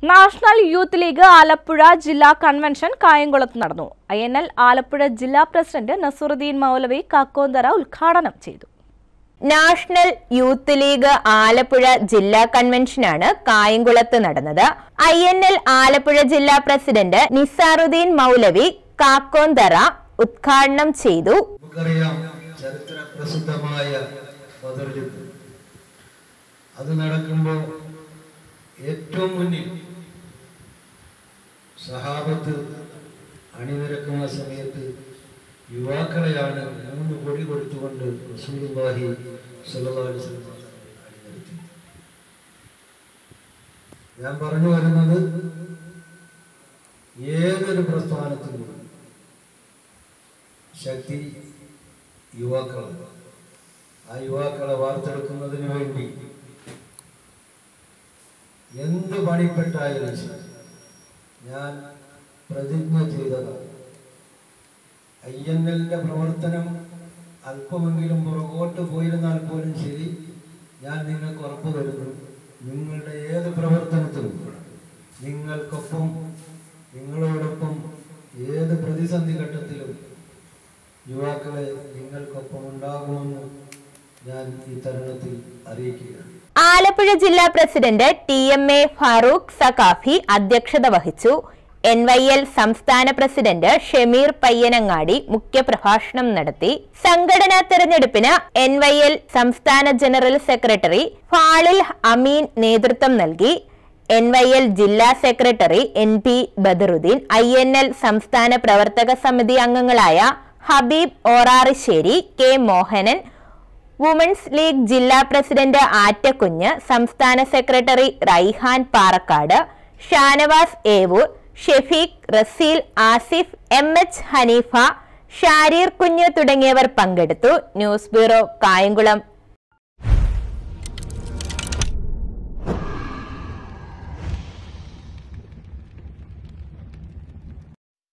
national youth league Alappuzha ജില്ലാ convention കായംകുളത്ത് നടന്നു ഐ എൻ എൽ ആലപ്പുഴ ജില്ലാ പ്രസിഡന്റ് നസറുദ്ദീൻ മൗലവി കാക്കോന്തറ ഉദ്ഘാടനം ചെയ്തു നാഷണൽ യൂത്ത് ലീഗ് ആലപ്പുഴ ജില്ലാ കൺവെൻഷനാണ് കായംകുളത്ത് നടന്നത് ഐ എൻ എൽ ആലപ്പുഴ ജില്ലാ പ്രസിഡന്റ് നിസാറുദ്ദീൻ മൗലവി കാക്കോന്തറ ഉദ്ഘാടനം ചെയ്തു നമുക്കറിയാം ചരിത്ര പ്രസിദ്ധമായ ബദർ യുദ്ധം അത് നടക്കുമ്പോൾ ഏറ്റവും മുന്നിൽ സഹാബത്ത് അണിനിരക്കുന്ന സമയത്ത് യുവാക്കളെയാണ് മൂന്ന് കൊടി കൊടുത്തുകൊണ്ട് റസൂലുള്ളാഹി സ്വല്ലല്ലാഹു അലൈഹി വസല്ലം അണിനിരത്തി ഞാൻ പറഞ്ഞു വരുന്നത് ഏതൊരു പ്രസ്ഥാനത്തിനും ശക്തി യുവാക്കളാണ് ആ യുവാക്കളെ വാർത്തെടുക്കുന്നതിന് വേണ്ടി എന്ത് പണിപ്പെട്ടായാലും ശരി ഞാൻ പ്രതിജ്ഞ ചെയ്തതാണ് ഐ എൻ എല്ലിന്റെ പ്രവർത്തനം അല്പമെങ്കിലും പുറകോട്ട് പോയിരുന്നാൽ പോലും ശരി ഞാൻ നിങ്ങൾക്ക് ഉറപ്പു തരുന്നു നിങ്ങളുടെ ഏത് പ്രവർത്തനത്തിലും നിങ്ങൾക്കൊപ്പം നിങ്ങളോടൊപ്പം ഏത് പ്രതിസന്ധി ഘട്ടത്തിലും യുവാക്കളെ നിങ്ങൾക്കൊപ്പം ഉണ്ടാകുമെന്ന് ഞാൻ ഈ തരുണത്തിൽ അറിയിക്കുകയാണ് ആലപ്പുഴ ജില്ലാ president T M A Farooq Saqafi അധ്യക്ഷത വഹിച്ചു എൻ വൈ എൽ സംസ്ഥാന പ്രസിഡന്റ് ഷമീർ പയ്യനങ്ങാടി മുഖ്യപ്രഭാഷണം നടത്തി സംഘടനാ തെരഞ്ഞെടുപ്പിന് എൻ വൈ എൽ സംസ്ഥാന ജനറൽ സെക്രട്ടറി ഫാളിൽ അമീൻ നേതൃത്വം നൽകി എൻ വൈ എൽ ജില്ലാ secretary N P Badaruddeen I N L സംസ്ഥാന പ്രവർത്തക സമിതി അംഗങ്ങളായ Habeeb Orarissery K Mohanan women's league ജില്ലാ പ്രസിഡന്റ് ആറ്റക്കുഞ്ഞ് സംസ്ഥാന secretary Raihan Parakkad Shanavas Evoor Shefeeq Raseel Asif M H Haneefa ഷാരീർ കുഞ്ഞ് തുടങ്ങിയവർ പങ്കെടുത്തു ന്യൂസ് ബ്യൂറോ കായംകുളം